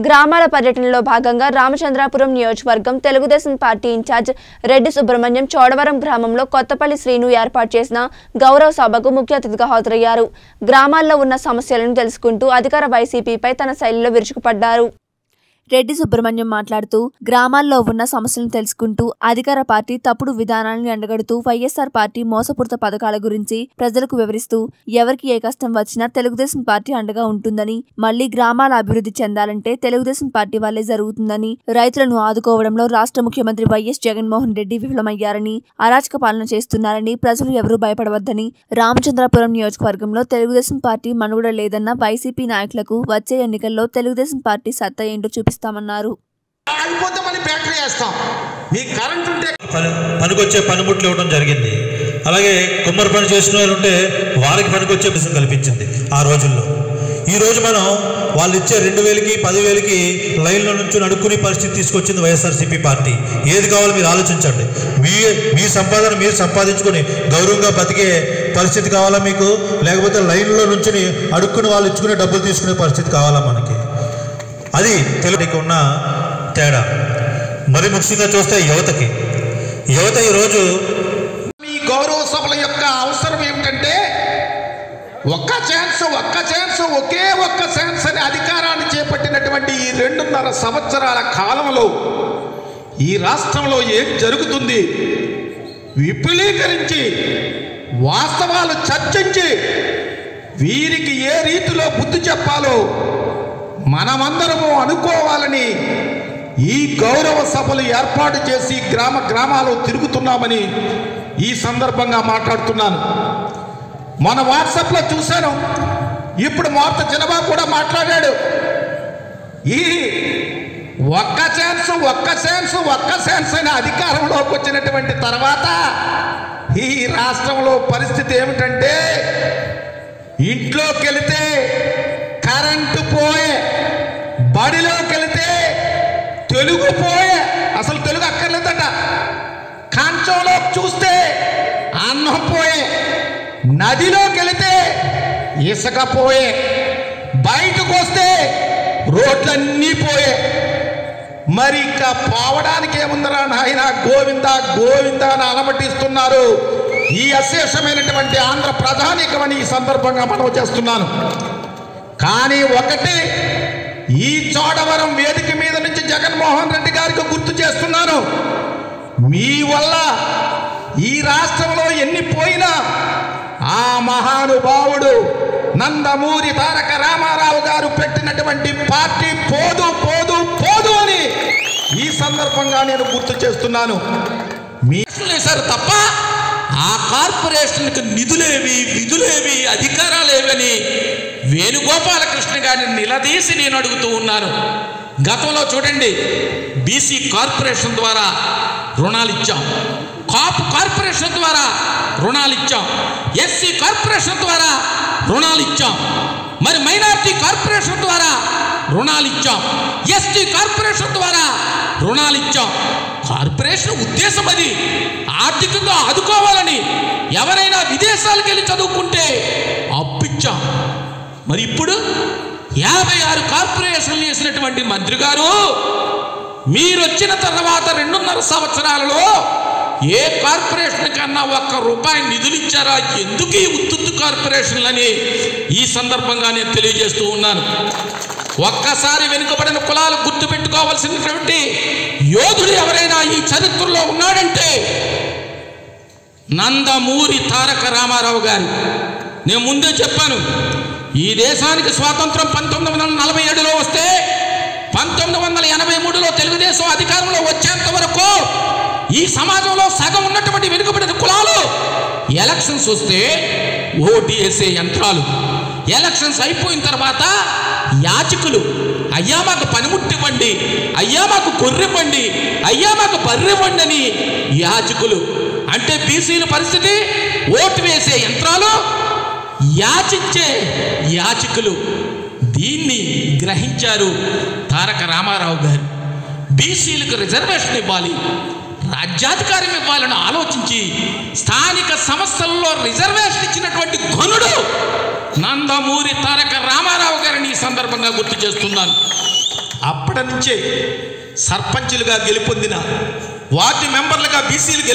గ్రామాల పర్యటనలో భాగంగా రామచంద్రాపురం నియోజకవర్గం తెలుగుదేశం పార్టీ ఇన్ఛార్జ్ రెడ్డి సుబ్రహ్మణ్యం చోడవరం గ్రామంలో కొత్తపల్లి శ్రీను ఏర్పాటు చేసిన గౌరవ సభకు ముఖ్య అతిథిగా హాజరయ్యారు గ్రామాల్లో ఉన్న సమస్యలను తెలుసుకుంటూ అధికార వైసీపీపై తన శైలిలో విరుచుకుపడ్డారు రెడ్డి సుబ్రహ్మణ్యం మాట్లాడుతూ గ్రామాల్లో ఉన్న సమస్యలను తెలుసుకుంటూ అధికార పార్టీ తప్పుడు విధానాలను ఎండగడుతూ వైఎస్ఆర్ పార్టీ మోసపూరిత పథకాల గురించి ప్రజలకు వివరిస్తూ ఎవరికి ఏ కష్టం వచ్చినా తెలుగుదేశం పార్టీ అండగా ఉంటుందని మళ్లీ గ్రామాల అభివృద్ధి చెందాలంటే తెలుగుదేశం పార్టీ వల్లే జరుగుతుందని రైతులను ఆదుకోవడంలో రాష్ట్ర ముఖ్యమంత్రి వైఎస్ జగన్మోహన్ రెడ్డి విఫలమయ్యారని అరాచక పాలన చేస్తున్నారని ప్రజలు ఎవరూ భయపడవద్దని రామచంద్రాపురం నియోజకవర్గంలో తెలుగుదేశం పార్టీ మనుగడ లేదన్న వైసీపీ నాయకులకు వచ్చే ఎన్నికల్లో తెలుగుదేశం పార్టీ సత్తా ఏంటో చూపిస్తామన్నారు ఆగిపోతే మళ్ళీ బ్యాటరీ వేస్తాం మీకు కరెంట్ ఉంటే పని పనికొచ్చే పనిముట్లు ఇవ్వడం జరిగింది అలాగే కుమ్మరి పని చేసిన వాళ్ళు ఉంటే వారికి పనికొచ్చే బిజినెస్ కల్పించింది ఆ రోజుల్లో ఈ రోజు మనం వాళ్ళు ఇచ్చే రెండు వేలకి పదివేలకి లైన్లో నుంచి అడుక్కునే పరిస్థితి తీసుకొచ్చింది వైఎస్ఆర్సీపీ పార్టీ ఏది కావాలో మీరు ఆలోచించండి మీ మీ సంపాదన మీరు సంపాదించుకొని గౌరవంగా బతికే పరిస్థితి కావాలా మీకు లేకపోతే లైన్లో నుంచి అడుక్కుని వాళ్ళు ఇచ్చుకునే డబ్బులు తీసుకునే పరిస్థితి కావాలా మనకి అది తెలుగుకి ఉన్న తేడా మరి ముఖ్యంగా చూస్తే యువతకి యువత ఈరోజు మీ గౌరవ సభల యొక్క అవసరం ఏమిటంటే ఒక్క ఛాన్స్ ఒక్క ఛాన్స్ ఒకే ఒక్క ఛాన్స్ అని అధికారాన్ని చేపట్టినటువంటి ఈ రెండున్నర సంవత్సరాల కాలంలో ఈ రాష్ట్రంలో ఏం జరుగుతుంది విపులీకరించి వాస్తవాలు చర్చించి వీరికి ఏ రీతిలో బుద్ధి చెప్పాలో మనమందరము అనుకోవాలని ఈ గౌరవ సభలు ఏర్పాటు చేసి గ్రామ గ్రామాలు తిరుగుతున్నామని ఈ సందర్భంగా మాట్లాడుతున్నాను మన వాట్సాప్లో చూశాను ఇప్పుడు మార్త చిన్నబాబు కూడా మాట్లాడాడు ఈ ఒక్క ఛాన్స్ ఒక్క ఛాన్స్ ఒక్క ఛాన్స్ అని అధికారంలోకి వచ్చినటువంటి తర్వాత ఈ రాష్ట్రంలో పరిస్థితి ఏమిటంటే ఇంట్లోకి వెళితే కరెంటు పోయే బడిలోకి వెళితే తెలుగు పోయే అసలు తెలుగు అక్కర్లేదట కంచంలో చూస్తే అన్నం పోయే నదిలోకి వెళితే ఇసుక పోయే బయటకు వస్తే రోడ్లన్నీ పోయే మరి ఇంకా పోవడానికి ఏముందరా నాయన గోవింద గోవింద అని అలమటిస్తున్నారు ఈ అశేషమైనటువంటి ఆంధ్ర ప్రధానికమని ఈ సందర్భంగా మనం చేస్తున్నాను కానీ ఒకటి ఈ చోడవరం వేదిక మీద నుంచి జగన్మోహన్ రెడ్డి గారికి గుర్తు చేస్తున్నాను మీ వల్ల ఈ రాష్ట్రంలో ఎన్ని పోయినా ఆ మహానుభావుడు నందమూరి తారక రామారావు గారు పెట్టినటువంటి పార్టీ పోదు పోదు పోదు అని ఈ సందర్భంగా నేను గుర్తు చేస్తున్నాను మీ వేశారు తప్ప ఆ కార్పొరేషన్కి నిధులేవి విధులేవి అధికారాలేవని వేణుగోపాలకృష్ణ గారిని నిలదీసి నేను అడుగుతూ ఉన్నాను గతంలో చూడండి బీసీ కార్పొరేషన్ ద్వారా రుణాలు ఇచ్చాం కాపు కార్పొరేషన్ ద్వారా రుణాలు ఇచ్చాం ఎస్సీ కార్పొరేషన్ ద్వారా రుణాలు ఇచ్చాం మరి మైనారిటీ కార్పొరేషన్ ద్వారా రుణాలు ఇచ్చాం ఎస్టీ కార్పొరేషన్ ద్వారా రుణాలు ఇచ్చాం కార్పొరేషన్ ఉద్దేశం అది ఆర్థికంగా ఆదుకోవాలని ఎవరైనా విదేశాలకు వెళ్ళి చదువుకుంటే అప్పిచ్చాం మరి ఇప్పుడు యాభై ఆరు కార్పొరేషన్లు చేసినటువంటి మంత్రి గారు మీరు వచ్చిన తర్వాత రెండున్నర సంవత్సరాలలో ఏ కార్పొరేషన్ కన్నా ఒక్క రూపాయి నిధులు ఇచ్చారా ఎందుకు ఈ ఉత్తుత్తు కార్పొరేషన్లని ఈ సందర్భంగా నేను తెలియజేస్తూ ఉన్నాను ఒక్కసారి వెనుకబడిన కులాలు గుర్తు పెట్టుకోవాల్సినటువంటి యోధుడు ఎవరైనా ఈ చరిత్రలో ఉన్నాడంటే నందమూరి తారక రామారావు గారు నేను ముందే చెప్పాను ఈ దేశానికి స్వాతంత్రం పంతొమ్మిది వందల నలభై ఏడులో వస్తే పంతొమ్మిది వందల ఎనభై మూడులో తెలుగుదేశం అధికారంలో వచ్చేంత వరకు ఈ సమాజంలో సగం ఉన్నటువంటి వెనుకబడిన కులాలు ఎలక్షన్స్ వస్తే ఓటు వేసే యంత్రాలు ఎలక్షన్స్ అయిపోయిన తర్వాత యాచకులు అయ్యా మాకు పనిముట్టివ్వండి అయ్యా మాకు గొర్రెవ్వండి అయ్యా మాకు బర్రెవ్వండి అని యాచకులు అంటే బీసీల పరిస్థితి ఓటు వేసే యంత్రాలు యాచించే యాచకులు దీన్ని గ్రహించారు తారక రామారావు గారు బీసీలకు రిజర్వేషన్ ఇవ్వాలి రాజ్యాధికారం ఇవ్వాలని ఆలోచించి స్థానిక సంస్థల్లో రిజర్వేషన్ ఇచ్చినటువంటి ఘనుడు నందమూరి తారక రామారావు గారిని ఈ సందర్భంగా గుర్తు చేస్తున్నాను నుంచే సర్పంచులుగా గెలుపొందిన వార్డు మెంబర్లుగా బీసీలు